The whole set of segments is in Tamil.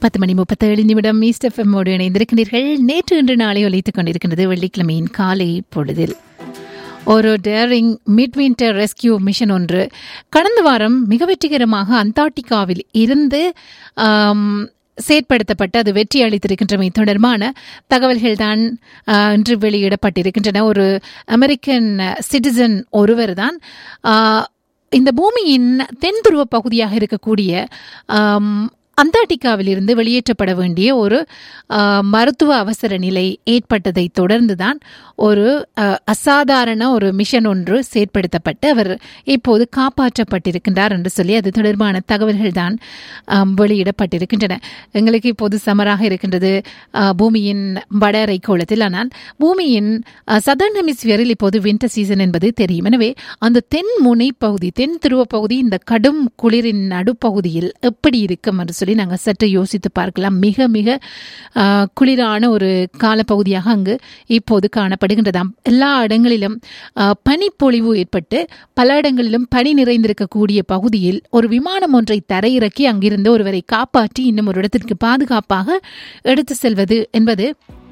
பத்து மணி முப்பத்தேழு நிமிடம் ஈஸ்ட் எஃப்எம்மோடு இணைந்திருக்கின்றீர்கள் நேற்று இன்று நாளை ஒலித்துக் கொண்டிருக்கின்றது வெள்ளிக்கிழமையின் காலை பொழுதில் ஒரு daring mid winter rescue mission ஒன்று கடந்த வாரம் மிக வெற்றிகரமாக அந்தார்டிகாவில் இருந்து ஆம், செயற்படுத்தப்பட்டு அது வெற்றி அளித்திருக்கின்றமை தொடர்பான தகவல்கள் தான் இன்று வெளியிடப்பட்டிருக்கின்றன ஒரு அமெரிக்கன் சிட்டிசன் ஒருவர் தான் இந்த பூமியின் தென் துருவ பகுதியாக இருக்கக்கூடிய ஆம், அந்தார்டிகாவிலிருந்து வெளியேற்றப்பட வேண்டிய ஒரு ஆ, மருத்துவ அவசர நிலை ஏற்பட்டதை தொடர்ந்துதான் ஒரு அ, அசாதாரண ஒரு மிஷன் ஒன்று செயற்படுத்தப்பட்டு அவர் இப்போது காப்பாற்றப்பட்டிருக்கின்றார் என்று சொல்லி அது தொடர்பான தகவல்கள் தான் ஆம், வெளியிடப்பட்டிருக்கின்றன எங்களுக்கு இப்போது சமராக இருக்கின்றது ஆ, பூமியின் வட அரைக்கோளத்தில் ஆனால் பூமியின் சதர்ன் ஹெமிஸ்பியரில் இப்போது வின்டர் சீசன் என்பது தெரியும் எனவே அந்த தென் முனை பகுதி தென் துருவ பகுதி இந்த கடும் குளிரின் நடுப்பகுதியில் எப்படி இருக்கும் என்று சொல்லி நாங்கள் சற்று யோசித்து பார்க்கலாம் மிக மிக ஆ, குளிரான ஒரு காலப்பகுதியாக அங்கு இப்போது காணப்படுகின்றதாம் எல்லா இடங்களிலும் ஆ, பனிப்பொழிவு ஏற்பட்டு பல இடங்களிலும் பனி நிறைந்திருக்கக்கூடிய பகுதியில் ஒரு விமானம் ஒன்றை தரையிறக்கி அங்கிருந்து ஒருவரை காப்பாற்றி இன்னும் ஒரு இடத்திற்கு பாதுகாப்பாக எடுத்து செல்வது என்பது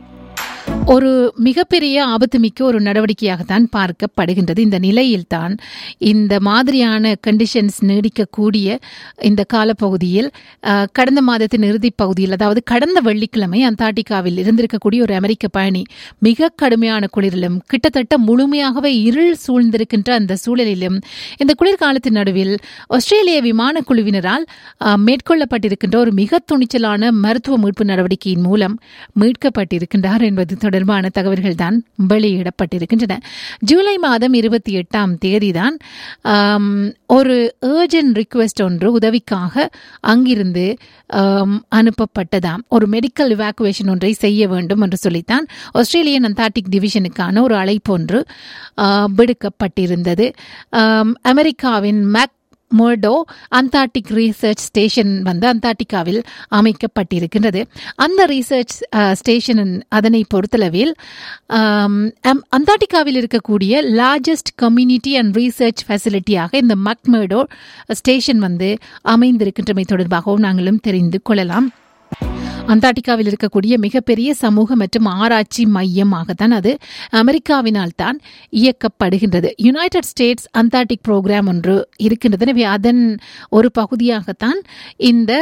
ஒரு மிகப்பெரிய ஆபத்துமிக்க ஒரு நடவடிக்கையாகத்தான் பார்க்கப்படுகின்றது இந்த நிலையில்தான் இந்த மாதிரியான கண்டிஷன்ஸ் நீடிக்கக்கூடிய இந்த காலப்பகுதியில் அஹ், கடந்த மாதத்தின் இறுதிப் பகுதியில் அதாவது கடந்த வெள்ளிக்கிழமை அந்தார்டிகாவில் இருந்திருக்கக்கூடிய ஒரு அமெரிக்க பயணி மிக கடுமையான குளிரிலும் கிட்டத்தட்ட முழுமையாகவே இருள் சூழ்ந்திருக்கின்ற அந்த சூழலிலும் இந்த குளிர்காலத்தின் நடுவில் ஆஸ்திரேலிய விமான குழுவினரால் அஹ், மேற்கொள்ளப்பட்டிருக்கின்ற ஒரு மிக துணிச்சலான மருத்துவ மீட்பு நடவடிக்கையின் மூலம் மீட்கப்பட்டிருக்கின்றார் என்பது தொடர்பான தகவல்கள் தான் வெளியிடப்பட்டிருக்கின்றன ஜூலை மாதம் இருபத்தி எட்டாம் தேதிதான் ஆம், ஒரு ஏர்ஜென்ட் ரிக்வெஸ்ட் ஒன்று உதவிக்காக அங்கிருந்து ஆம், அனுப்பப்பட்டதாம் ஒரு மெடிக்கல் இவாக்குவேஷன் ஒன்றை செய்ய வேண்டும் என்று சொல்லித்தான் ஆஸ்திரேலியன் அந்தார்டிக் டிவிஷனுக்கான ஒரு அழைப்பு ஒன்று ஆ, விடுக்கப்பட்டிருந்தது ஆம், அமெரிக்காவின் McMurdo Antarctic research station வந்து அந்தார்டிகாவில் அமைக்கப்பட்டிருக்கின்றது அந்த ரீசர்ச் ஸ்டேஷன் அதனை பொறுத்தளவில் ஆம், அம்- அந்தார்டிகாவில் இருக்கக்கூடிய லார்ஜஸ்ட் கம்யூனிட்டி அண்ட் ரீசர்ச் ஃபெசிலிட்டியாக இந்த மக்மேடோ ஸ்டேஷன் வந்து அமைந்திருக்கின்றமை தொடர்பாகவும் நாங்களும் தெரிந்து கொள்ளலாம் அந்தார்டிகாவில் இருக்கக்கூடிய மிகப்பெரிய சமூக மற்றும் ஆராய்ச்சி மையமாகத்தான் அது அமெரிக்காவினால் தான் இயக்கப்படுகின்றது யுனைடெட் ஸ்டேட்ஸ் அந்தார்டிக் புரோகிராம் ஒன்று இருக்கின்றது எனவே அதன் ஒரு பகுதியாகத்தான் இந்த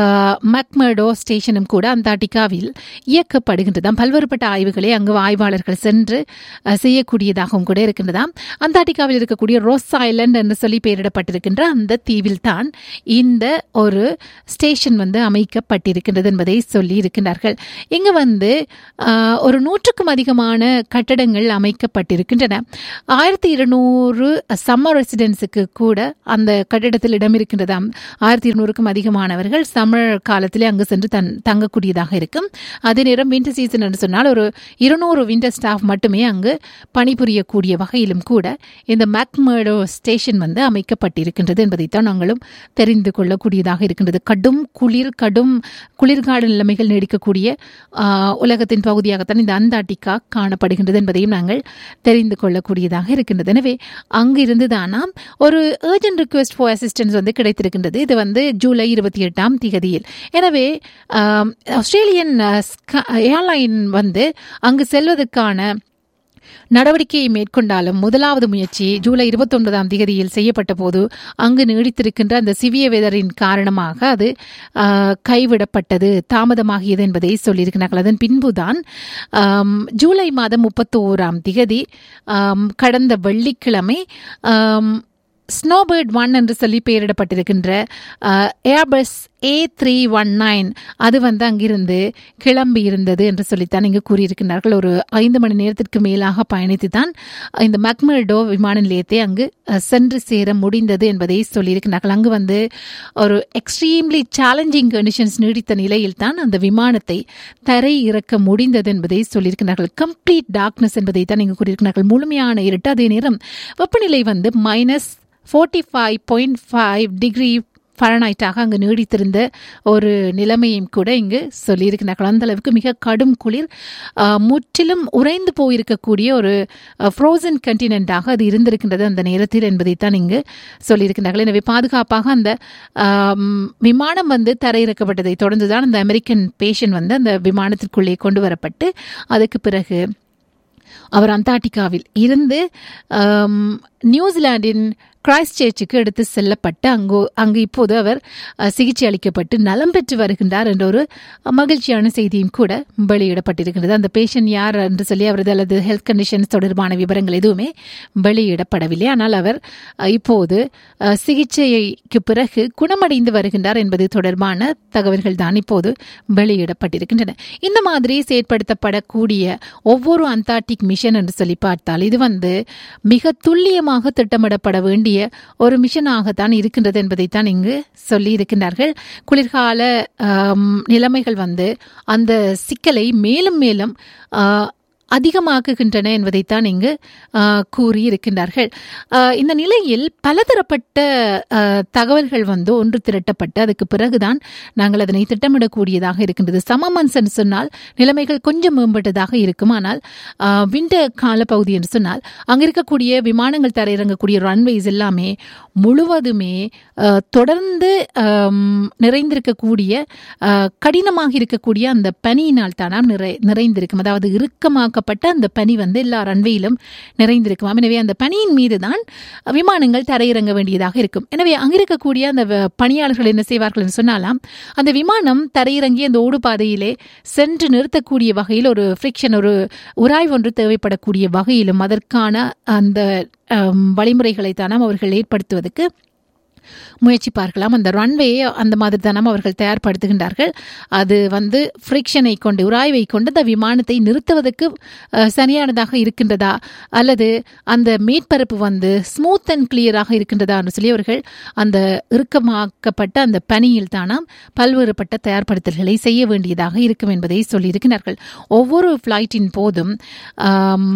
மக்மர்டோ ஸ்டேஷனும் கூட அந்தார்டிகாவில் இயக்கப்படுகின்றதாம் பல்வேறுபட்ட ஆய்வுகளை அங்கு ஆய்வாளர்கள் சென்று அஹ், செய்யக்கூடியதாகவும் கூட இருக்கின்றதாம் அந்தார்டிகாவில் இருக்கக்கூடிய ரோஸ் ஐலண்ட் என்று சொல்லி பெயரிடப்பட்டிருக்கின்ற அந்த தீவில் தான் இந்த ஒரு ஸ்டேஷன் வந்து அமைக்கப்பட்டிருக்கின்றது என்பதை சொல்லி இருக்கின்றார்கள் இங்கு வந்து ஆஹ், ஒரு நூற்றுக்கும் அதிகமான கட்டடங்கள் அமைக்கப்பட்டிருக்கின்றன ஆயிரத்தி இருநூறு சம்மர் ரெசிடென்ஸுக்கு கூட அந்த கட்டிடத்தில் இடம் இருக்கின்றதாம் ஆயிரத்தி இருநூறுக்கும் அதிகமானவர்கள் சம்மர் காலத்திலே அங்கு சென்று தன் தங்கக்கூடியதாக இருக்கும் அதே நேரம் வின்டர் சீசன் என்று சொன்னால் ஒரு இருநூறு வின்டர் ஸ்டாஃப் மட்டுமே அங்கு பணிபுரியக்கூடிய வகையிலும் கூட இந்த மேக்மர்டோ ஸ்டேஷன் வந்து அமைக்கப்பட்டிருக்கின்றது என்பதைத்தான் நாங்களும் தெரிந்து கொள்ளக்கூடியதாக இருக்கின்றது கடும் குளிர் கடும் குளிர்கால நிலைமைகள் நீடிக்கக்கூடிய ஆஹ், உலகத்தின் பகுதியாகத்தான் இந்த அந்தார்டிகா காணப்படுகின்றது என்பதையும் நாங்கள் தெரிந்து கொள்ளக்கூடியதாக இருக்கின்றது எனவே அங்கிருந்து தானாம் ஒரு ஏர்ஜென்ட் ரிக்வெஸ்ட் ஃபார் அசிஸ்டன்ஸ் வந்து கிடைத்திருக்கின்றது இது வந்து ஜூலை இருபத்தி எட்டாம் திகதியில் எனவே ஆம், ஆஸ்திரேலியன் ஏர்லைன் வந்து அங்கு செல்வதற்கான நடவடிக்கையை மேற்கொண்டாலும் முதலாவது முயற்சி ஜூலை இருபத்தி ஒன்பதாம் தேதியில் செய்யப்பட்ட போது அங்கு நீடித்திருக்கின்ற அந்த சிவிய வெதரின் காரணமாக அது ஆ, கைவிடப்பட்டது தாமதமாகியது என்பதை சொல்லியிருக்கிறார்கள் அதன் பின்புதான் ஆம், ஜூலை மாதம் முப்பத்தோராம் திகதி ஆம், கடந்த வெள்ளிக்கிழமை ஆம், ஸ்னோபேர்ட் ஒன் என்று சொல்லி பெயரிடப்பட்டிருக்கின்ற Airbus A three one nine அது வந்து அங்கிருந்து கிளம்பி இருந்தது என்று சொல்லித்தான் இங்கு கூறியிருக்கிறார்கள் ஒரு ஐந்து மணி நேரத்திற்கு மேலாக பயணித்து தான் இந்த மக்மர்டோ விமான நிலையத்தை அங்கு அஹ், சென்று சேர முடிந்தது என்பதை சொல்லியிருக்கிறார்கள் அங்கு வந்து ஒரு எக்ஸ்ட்ரீம்லி சேலஞ்சிங் கண்டிஷன்ஸ் நீடித்த நிலையில் தான் அந்த விமானத்தை தரை இறக்க முடிந்தது என்பதை சொல்லியிருக்கிறார்கள் கம்ப்ளீட் டார்க்னஸ் என்பதை தான் இங்கு கூறியிருக்கிறார்கள் முழுமையான இருட்டு அதே நேரம் வெப்பநிலை வந்து minus forty five point five degree ஃபரனாய்ட்டாக அங்கு நீடித்திருந்த ஒரு நிலைமையும் கூட இங்கு சொல்லியிருக்கிறார்கள் அந்த அளவுக்கு மிக கடும் குளிர் ஆஹ், முற்றிலும் உறைந்து போயிருக்கக்கூடிய ஒரு ஃப்ரோசன் கண்டினென்ட்டாக அது இருந்திருக்கின்றது அந்த நேரத்தில் என்பதைத்தான் இங்கு சொல்லியிருக்கிறார்கள் எனவே பாதுகாப்பாக அந்த ஆம், விமானம் வந்து தரையிறக்கப்பட்டதை தொடர்ந்து தான் அந்த அமெரிக்கன் பேஷண்ட் வந்து அந்த விமானத்திற்குள்ளே கொண்டு வரப்பட்டு அதுக்கு பிறகு அவர் அந்தார்டிகாவில் இருந்து ஆம், நியூசிலாந்தின் கிரைஸ்ட் சர்ச்சுக்கு எடுத்து செல்லப்பட்டு அங்கு அங்கு இப்போது அவர் அஹ், சிகிச்சை அளிக்கப்பட்டு நலம் பெற்று வருகின்றார் என்ற ஒரு மகிழ்ச்சியான செய்தியும் கூட வெளியிடப்பட்டிருக்கிறது அந்த பேஷண்ட் யார் என்று சொல்லி அவரது அல்லது ஹெல்த் கண்டிஷன்ஸ் தொடர்பான விவரங்கள் எதுவுமே வெளியிடப்படவில்லை ஆனால் அவர் அஹ், இப்போது அஹ், சிகிச்சைக்கு பிறகு குணமடைந்து வருகின்றார் என்பது தொடர்பான தகவல்கள் தான் இப்போது வெளியிடப்பட்டிருக்கின்றன இந்த மாதிரி செயற்படுத்தப்படக்கூடிய ஒவ்வொரு அந்தார்டிக் மிஷன் என்று சொல்லி பார்த்தால் இது வந்து மிக துல்லியமாக திட்டமிடப்பட வேண்டிய ஒரு மிஷனாகத்தான் இருக்கின்றது என்பதைத்தான் இங்கு சொல்லி இருக்கின்றார்கள் குளிர்கால ஆம், நிலைமைகள் வந்து அந்த சிக்கலை மேலும் மேலும் ஆ, அதிகமாக்குகின்றன என்பதைத்தான் இங்கு ஆ, கூறியிருக்கின்றார்கள் ஆ, இந்த நிலையில் பலதரப்பட்ட ஆ, தகவல்கள் வந்து ஒன்று திரட்டப்பட்டு அதுக்கு பிறகுதான் நாங்கள் அதனை திட்டமிடக்கூடியதாக இருக்கின்றது சமமன்சன் சொன்னால் நிலைமைகள் கொஞ்சம் மேம்பட்டதாக இருக்கும் ஆனால் விண்டர் காலப்பகுதி என்று சொன்னால் அங்கே இருக்கக்கூடிய விமானங்கள் தரையிறங்கக்கூடிய ரன்வேஸ் எல்லாமே முழுவதுமே ஆ, தொடர்ந்து ஆம், நிறைந்திருக்கக்கூடிய ஆ, கடினமாக இருக்கக்கூடிய அந்த பனியினால் தானாம் நிறை நிறைந்திருக்கும் அதாவது இறுக்கமாக்கப்பட்ட அந்த பனி வந்து எல்லா ரன்வேயிலும் நிறைந்திருக்கும் எனவே அந்த பனியின் மீது தான் விமானங்கள் தரையிறங்க வேண்டியதாக இருக்கும் எனவே அங்கே இருக்கக்கூடிய அந்த வ- பணியாளர்கள் என்ன செய்வார்கள் என்று சொன்னாலாம் அந்த விமானம் தரையிறங்கி அந்த ஓடுபாதையிலே சென்று நிறுத்தக்கூடிய வகையில் ஒரு ஃப்ரிக்ஷன் ஒரு உராய்வு ஒன்று தேவைப்படக்கூடிய வகையிலும் அதற்கான அந்த அம், வழிமுறைகளை தானாம் அவர்கள் ஏற்படுத்துவதற்கு முயற்சிப்பார்களாம் அந்த ரன்வே அந்த மாதிரி தானாம் அவர்கள் தயார்படுத்துகின்றார்கள் அது வந்து ஃப்ரிக்ஷனை கொண்டு உராய்வை கொண்டு அந்த விமானத்தை நிறுத்துவதற்கு அஹ், சரியானதாக இருக்கின்றதா அல்லது அந்த மேற்பரப்பு வந்து ஸ்மூத் அண்ட் கிளியராக இருக்கின்றதா என்று சொல்லி அவர்கள் அந்த இறுக்கமாக்கப்பட்ட அந்த பனியில் தானாம் பல்வேறுபட்ட தயார்படுத்தல்களை செய்ய வேண்டியதாக இருக்கும் என்பதை சொல்லியிருக்கிறார்கள் ஒவ்வொரு ஃப்ளைட்டின் போதும் ஆம்,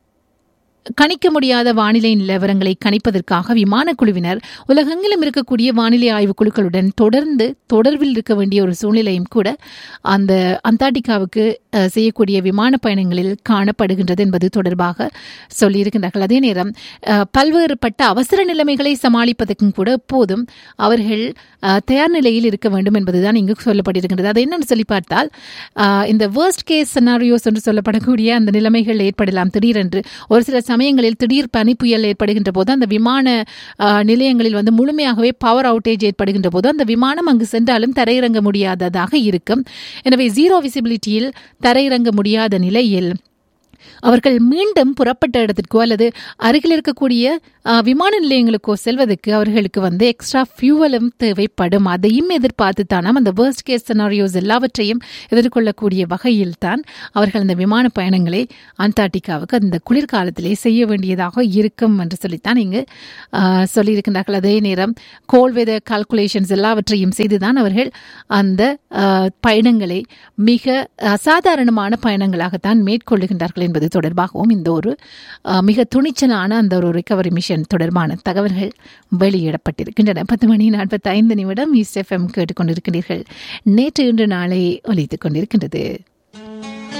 கணிக்க முடியாத வானிலை நிலவரங்களை கணிப்பதற்காக விமான குழுவினர் உலகெங்கிலும் இருக்கக்கூடிய வானிலை ஆய்வு குழுக்களுடன் தொடர்ந்து தொடர்பில் இருக்க வேண்டிய ஒரு சூழ்நிலையும் கூட அந்த அந்தார்டிகாவுக்கு அஹ், செய்யக்கூடிய விமான பயணங்களில் காணப்படுகின்றது என்பது தொடர்பாக சொல்லியிருக்கின்றார்கள் அதே நேரம் அஹ், பல்வேறுபட்ட அவசர நிலைமைகளை சமாளிப்பதற்கும் கூட எப்போதும் அவர்கள் அஹ், தயார் நிலையில் இருக்க வேண்டும் என்பதுதான் இங்கு சொல்லப்பட்டிருக்கின்றது அது என்னன்னு சொல்லி பார்த்தால் அஹ், இந்த வேர்ஸ்ட் கேஸ் செனாரியோஸ் என்று சொல்லப்படக்கூடிய அந்த நிலைமைகள் ஏற்படலாம் திடீரென்று ஒரு சில சமயங்களில் திடீர் பனி புயல் ஏற்படுகின்ற போது அந்த விமான அஹ், நிலையங்களில் வந்து முழுமையாகவே பவர் அவுட்டேஜ் ஏற்படுகின்ற போது அந்த விமானம் அங்கு சென்றாலும் தரையிறங்க முடியாததாக இருக்கும் எனவே ஜீரோ விசிபிலிட்டியில் தரையிறங்க முடியாத நிலையில் அவர்கள் மீண்டும் புறப்பட்ட இடத்திற்கோ அல்லது அருகில் இருக்கக்கூடிய ஆ, விமான நிலையங்களுக்கோ செல்வதற்கு அவர்களுக்கு வந்து எக்ஸ்ட்ரா ஃபியூவலும் தேவைப்படும் அதையும் எதிர்பார்த்து தானாம் அந்த வேர்ஸ்ட் கேஸ் செனாரியோஸ் எல்லாவற்றையும் எதிர்கொள்ளக்கூடிய வகையில் தான் அவர்கள் அந்த விமான பயணங்களை அண்டார்டிகாவுக்கு அந்த குளிர்காலத்திலே செய்ய வேண்டியதாக இருக்கும் என்று சொல்லித்தான் இங்கு ஆ, சொல்லியிருக்கின்றார்கள் அதே நேரம் கோல் வெதர் கால்குலேஷன்ஸ் எல்லாவற்றையும் செய்துதான் அவர்கள் அந்த ஆ, பயணங்களை மிக அசாதாரணமான பயணங்களாகத்தான் மேற்கொள்ளுகின்றார்கள் என்பது தொடர்பாகவும் இந்த ஒரு ஆ, மிக துணிச்சலான அந்த ஒரு ரிகவரி மிஷன் தொடர்பான தகவல்கள் வெளியிடப்பட்டிருக்கின்றன பத்து மணி நாற்பத்தி ஐந்து நிமிடம் ஈஸ்ட் எஃப்எம் கேட்டுக்கொண்டிருக்கிறீர்கள் நேற்று இன்று நாளை ஒலித்துக் கொண்டிருக்கின்றது